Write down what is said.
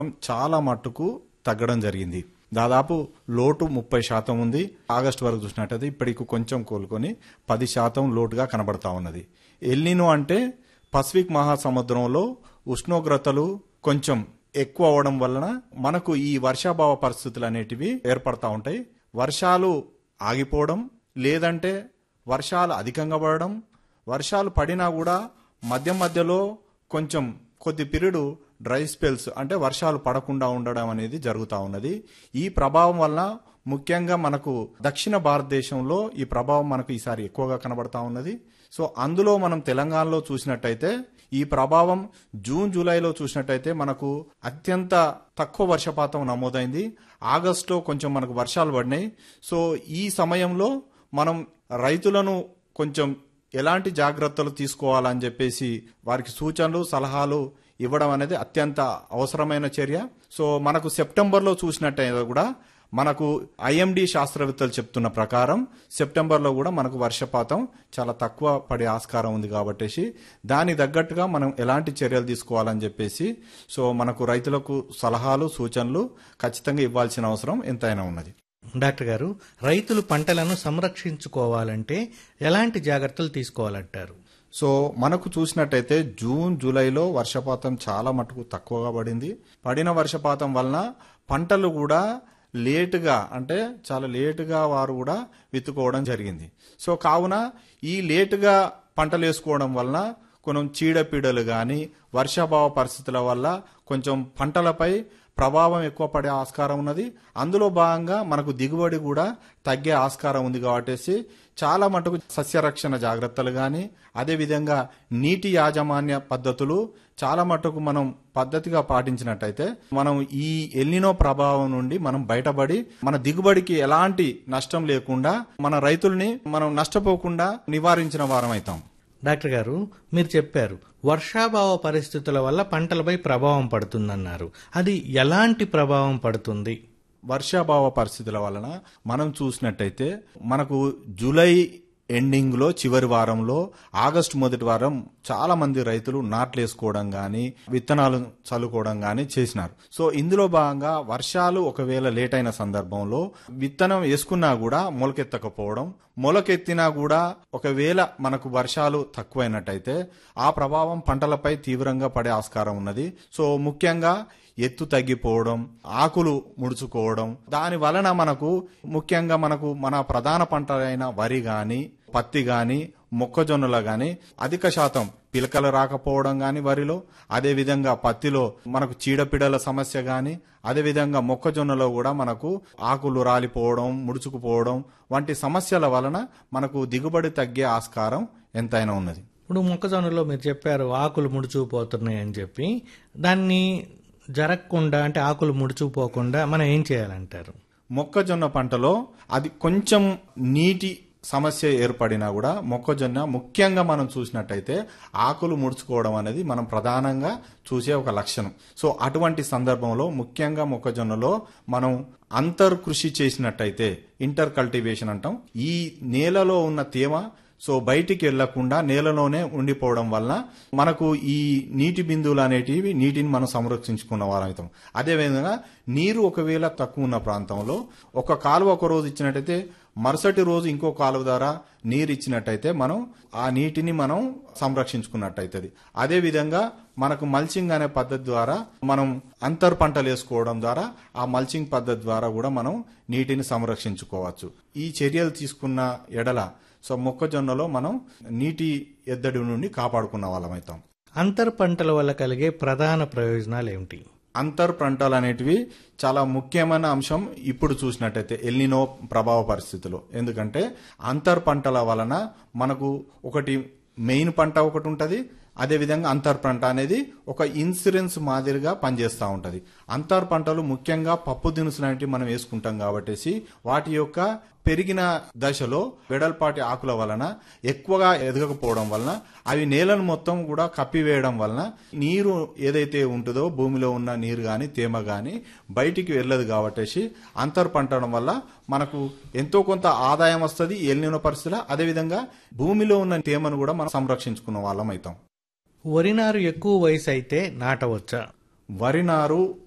చాలా మట్టుకు తగ్గడం జరిగింది దాదాపు లోటు ముప్పై శాతం ఉంది ఆగస్టు వరకు చూసినట్టయితే ఇప్పటికి కొంచెం కోలుకొని పది శాతం లోటుగా కనబడతా ఉన్నది ఎల్నినో అంటే పసిఫిక్ మహాసముద్రంలో ఉష్ణోగ్రతలు కొంచెం ఎక్కువ అవడం వలన మనకు ఈ వర్షాభావ పరిస్థితులు అనేటివి ఏర్పడతా ఉంటాయి వర్షాలు ఆగిపోవడం లేదంటే వర్షాలు అధికంగా పడడం వర్షాలు పడినా కూడా మధ్య మధ్యలో కొంచెం కొద్ది పీరియడ్ డ్రై స్పెల్స్ అంటే వర్షాలు పడకుండా ఉండడం అనేది జరుగుతూ ఉన్నది ఈ ప్రభావం వల్ల ముఖ్యంగా మనకు దక్షిణ భారతదేశంలో ఈ ప్రభావం మనకు ఈసారి ఎక్కువగా కనబడతా ఉన్నది సో అందులో మనం తెలంగాణలో చూసినట్టయితే ఈ ప్రభావం జూన్ జూలైలో చూసినట్టయితే మనకు అత్యంత తక్కువ వర్షపాతం నమోదైంది ఆగస్టులో కొంచెం మనకు వర్షాలు పడినాయి సో ఈ సమయంలో మనం రైతులను కొంచెం ఎలాంటి జాగ్రత్తలు తీసుకోవాలని చెప్పేసి వారికి సూచనలు సలహాలు ఇవ్వడం అనేది అత్యంత అవసరమైన చర్య సో మనకు సెప్టెంబర్లో చూసినట్టయితే కూడా మనకు ఐఎండి శాస్త్రవేత్తలు చెప్తున్న ప్రకారం సెప్టెంబర్లో కూడా మనకు వర్షపాతం చాలా తక్కువ పడే ఆస్కారం ఉంది కాబట్టి దానికి తగ్గట్టుగా మనం ఎలాంటి చర్యలు తీసుకోవాలని చెప్పేసి సో మనకు రైతులకు సలహాలు సూచనలు ఖచ్చితంగా ఇవ్వాల్సిన అవసరం ఎంతైనా ఉన్నది డాక్టర్ గారు రైతులు పంటలను సంరక్షించుకోవాలంటే ఎలాంటి జాగ్రత్తలు తీసుకోవాలంటారు సో మనకు చూసినట్టయితే జూన్ జూలైలో వర్షపాతం చాలా మటుకు తక్కువగా పడింది పడిన వర్షపాతం వలన పంటలు కూడా లేటుగా అంటే చాలా లేటుగా వారు కూడా విత్తుకోవడం జరిగింది సో కావున ఈ లేటుగా పంటలు వేసుకోవడం వలన కొంచెం చీడపీడలు కానీ వర్షాభావ పరిస్థితుల వల్ల కొంచెం పంటలపై ప్రభావం ఎక్కువ పడే ఆస్కారం ఉన్నది అందులో భాగంగా మనకు దిగుబడి కూడా తగ్గే ఆస్కారం ఉంది కాబట్టి చాలా మటుకు సస్యరక్షణ జాగ్రత్తలు కానీ అదేవిధంగా నీటి యాజమాన్య పద్ధతులు చాలా మటుకు మనం పద్ధతిగా పాటించినట్టయితే మనం ఈ ఎల్నినో ప్రభావం నుండి మనం బయటపడి మన దిగుబడికి ఎలాంటి నష్టం లేకుండా మన రైతుల్ని మనం నష్టపోకుండా నివారించిన వారం అవుతాం డాక్టర్ గారు మీరు చెప్పారు వర్షాభావ పరిస్థితుల వల్ల పంటలపై ప్రభావం పడుతుందన్నారు అది ఎలాంటి ప్రభావం పడుతుంది వర్షాభావ పరిస్థితుల వలన మనం చూసినట్టయితే మనకు జూలై ఎండింగ్ లో చివరి వారంలో ఆగస్టు మొదటి వారం చాలా మంది రైతులు నాట్లేసుకోవడం గాని విత్తనాలు చల్లుకోవడం గాని చేసినారు సో ఇందులో భాగంగా వర్షాలు ఒకవేళ లేట్ అయిన సందర్భంలో విత్తనం వేసుకున్నా కూడా మొలకెత్తకపోవడం మొలకెత్తినా కూడా ఒకవేళ మనకు వర్షాలు తక్కువైనట్టయితే ఆ ప్రభావం పంటలపై తీవ్రంగా పడే ఆస్కారం ఉన్నది సో ముఖ్యంగా ఎత్తు తగ్గిపోవడం ఆకులు ముడుచుకోవడం దాని వలన మనకు ముఖ్యంగా మనకు మన ప్రధాన పంట అయిన వరి గాని పత్తి గాని మొక్కజొన్నలు గాని అధిక శాతం పిలకలు రాకపోవడం గాని వరిలో అదే విధంగా పత్తిలో మనకు చీడపీడల సమస్య గాని అదే విధంగా మొక్కజొన్నలో కూడా మనకు ఆకులు రాలిపోవడం ముడుచుకుపోవడం వంటి సమస్యల వలన మనకు దిగుబడి తగ్గే ఆస్కారం ఎంతైనా ఉన్నది ఇప్పుడు మొక్కజొన్నలో మీరు చెప్పారు ఆకులు ముడుచుకుపోతున్నాయి అని చెప్పి దాన్ని జరగకుండా అంటే ఆకులు ముడుచుకుపోకుండా మనం ఏం చేయాలంటారు మొక్కజొన్న పంటలో అది కొంచెం నీటి సమస్య ఏర్పడినా కూడా మొక్కజొన్న ముఖ్యంగా మనం చూసినట్టయితే ఆకులు ముడుచుకోవడం అనేది మనం ప్రధానంగా చూసే ఒక లక్షణం సో అటువంటి సందర్భంలో ముఖ్యంగా మొక్కజొన్నలో మనం అంతర్ కృషి చేసినట్టయితే ఇంటర్ కల్టివేషన్ అంటాం ఈ నేలలో ఉన్న తేమ సో బయటికి వెళ్లకుండా నేలలోనే ఉండిపోవడం వలన మనకు ఈ నీటి బిందువులు అనేటివి నీటిని మనం సంరక్షించుకున్న వారం అవుతాం అదేవిధంగా నీరు ఒకవేళ తక్కువ ఉన్న ప్రాంతంలో ఒక కాలువ ఒక రోజు ఇచ్చినట్టయితే మరుసటి రోజు ఇంకో కాలువ ద్వారా నీరు ఇచ్చినట్టయితే మనం ఆ నీటిని మనం సంరక్షించుకున్నట్టయితది అదే విధంగా మనకు మల్చింగ్ అనే పద్ధతి ద్వారా మనం అంతర్ పంటలు వేసుకోవడం ద్వారా ఆ మల్చింగ్ పద్ధతి ద్వారా కూడా మనం నీటిని సంరక్షించుకోవచ్చు ఈ చర్యలు తీసుకున్న ఎడల సో మొక్కజొన్నలో మనం నీటి ఎద్దడి నుండి కాపాడుకున్న వాళ్ళం అవుతాం అంతర్ పంటల వల్ల కలిగే ప్రధాన ప్రయోజనాలు ఏమిటి అంతర్ పంటలు అనేటివి చాలా ముఖ్యమైన అంశం ఇప్పుడు చూసినట్టయితే ఎల్నినో ప్రభావ పరిస్థితిలో ఎందుకంటే అంతర్ పంటల వలన మనకు ఒకటి మెయిన్ పంట ఒకటి ఉంటుంది అదేవిధంగా అంతర్ పంట అనేది ఒక ఇన్సూరెన్స్ మాదిరిగా పనిచేస్తూ ఉంటుంది అంతర్ పంటలు ముఖ్యంగా పప్పు దినుసులు అనేవి మనం వేసుకుంటాం కాబట్టి వాటి యొక్క పెరిగిన దశలో వెడల్పాటి ఆకుల వలన ఎక్కువగా ఎదగకపోవడం వలన అవి నేలను మొత్తం కూడా కప్పివేయడం వలన నీరు ఏదైతే ఉంటుందో భూమిలో ఉన్న నీరు గాని తేమ గాని బయటికి వెళ్ళదు కాబట్టి అంతర్ పంటడం వల్ల మనకు ఎంతో కొంత ఆదాయం వస్తుంది ఎల్లిన పరిస్థితుల అదేవిధంగా భూమిలో ఉన్న తేమను కూడా మనం సంరక్షించుకున్న వాళ్ళం అవుతాం వరి నారు ఎక్కువ వయసు అయితే నాటవచ్చా వరి నారు